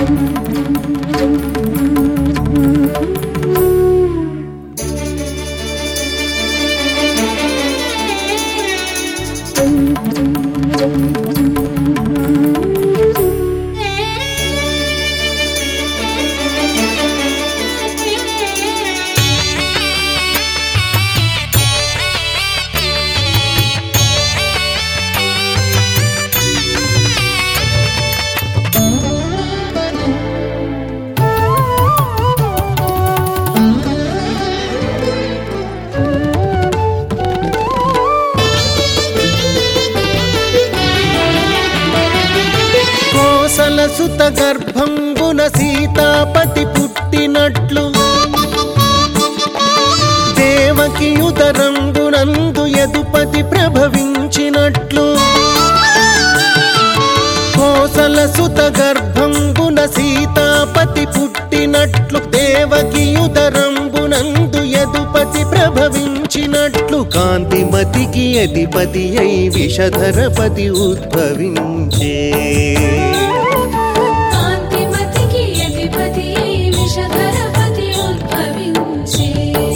కోసల సుత గర్భంబున సీతాపతి పుట్టినట్లు దేవకి ఉదరంబునందు యదుపతి ప్రభవించినట్లు కోసల సుత గర్భంబున సీతాపతి పుట్టినట్లు దేవకి ఉదరంబునందు యదుపతి ప్రభవించినట్లు కాంతిమతికి అధిపతి అయి విషధరపతి ఉద్భవించే కాంతిమతికి అధిపతి విషధరపతి ఉద్భవించే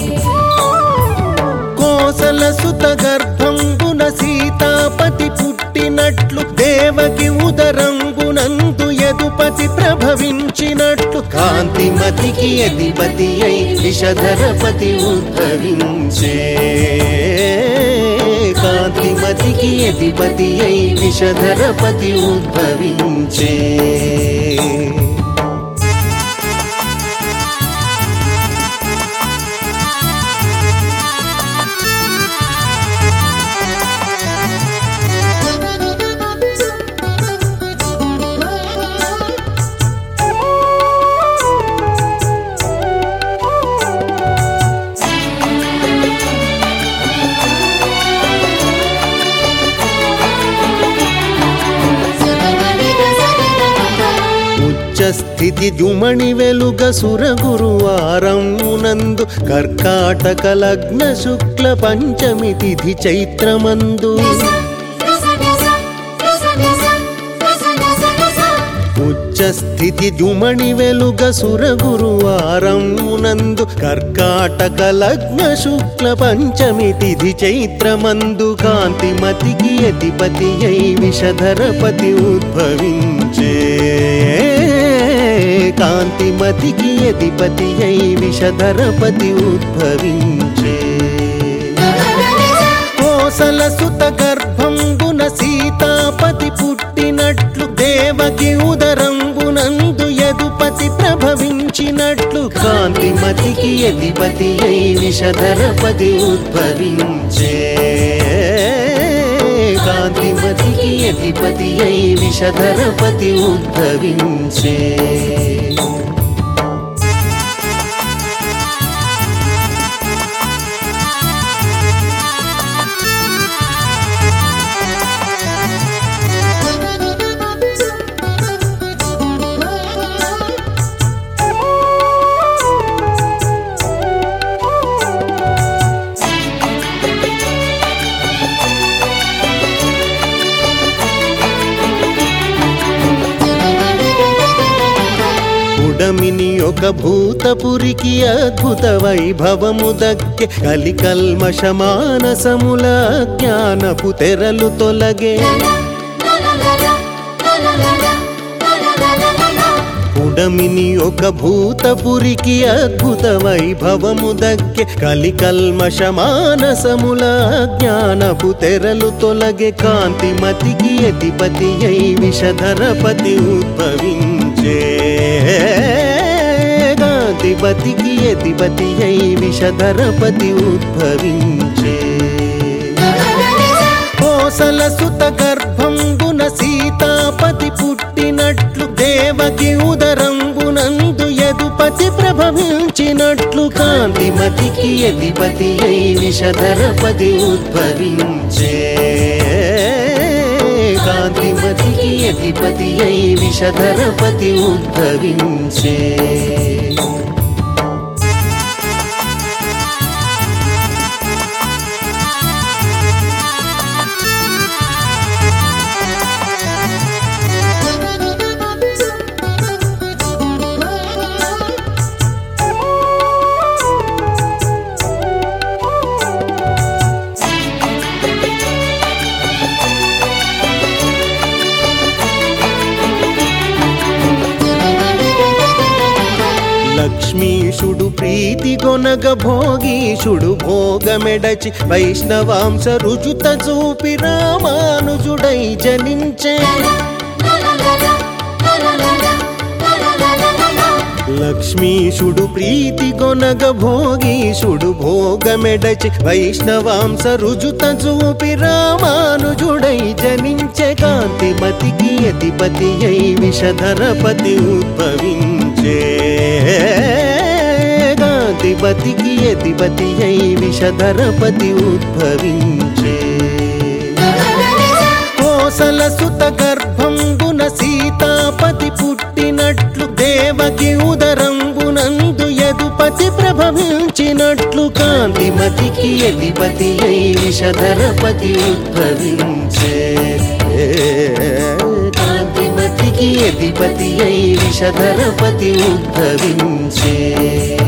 కోసల సుత గర్భంబున సీతాపతి పుట్టినట్లు దేవకి ఉదరంబునందు యదుపతి ప్రభవించినట్లు కాంతిమతికి అధిపతి అయి విషధరపతి ఉద్భవించే కాంతిమతికి అధిపతి అయి విషధరపతి ఉద్భవించే ఉచ్చస్థితి దుమణి వెలుగ సురగురువారం నందు కర్కాటక లగ్న శుక్ల పంచమి తిథి చైత్రమందు ఉచ్చస్థితి దుమణి వెలుగ సురగురువారం నందు కర్కాటక లగ్న శుక్ల పంచమి తిథి చైత్రమందు కాంతిమతికి అధిపతి అయి విషధరపతి ఉద్భవించే కాంతిమతికి అధిపతి అయి విషధరపతి ఉద్భవించే కోసల సుత గర్భంబున సీతాపతి పుట్టినట్లు దేవకి ఉదరంబునందు యదుపతి ప్రభవించినట్లు కాంతిమతికి అధిపతి అయి విషధరపతి ఉద్భవించే కాంతిమతికి అధిపతి అయి విషధరపతి ఉద్భవించే ఉడమిని ఒక భూతపురికి అద్భుత వైభవము దక్కె కలికల్మష మానసముల జ్ఞానపు తెరలు తొలగే ఉడమిని ఒక భూతపురికి అద్భుత వైభవము దక్కె కలికల్మష మానసముల జ్ఞానపు తెరలు తొలగే కాంతిమతికి అధిపతి అయి విషధరపతి ఉద్భవించే కాంతిమతికి అధిపతి అయి విషధరపతి ఉద్భవించే కోసల సుత గర్భంబున సీతాపతి పుట్టినట్లు దేవకి ఉదరంబునందు యదుపతి ప్రభవించినట్లు కాంతిమతికి అధిపతి అయి విషధరపతి ఉద్భవించే కాంతిమతికి అధిపతి అయి విషధరపతి ఉద్భవించే లక్ష్మీషుడు ప్రీతి గొనగ భోగీషుడు భోగమెడచి వైష్ణవాంశ రుజుత చూపి రామానుజుడై జనించే లక్ష్మీషుడు ప్రీతి గొనగ భోగీషుడు భోగమెడచి వైష్ణవాంశ రుజుత చూపి రామానుజుడై జనించే కాంతిమతికి అధిపతి అయి విషధరపతి ఉద్భవించే కాంతిమతికి అధిపతి అయి విషధరపతి ఉద్భవించే కోసల సుత గర్భంబున సీతాపతి పుట్టినట్లు దేవకి ఉదరంబునందు యదుపతి ప్రభవించినట్లు కాంతిమతికి అధిపతి అయి విషధరపతి ఉద్భవించే కాంతిమతికి అధిపతి అయి విషధరపతి ఉద్భవించే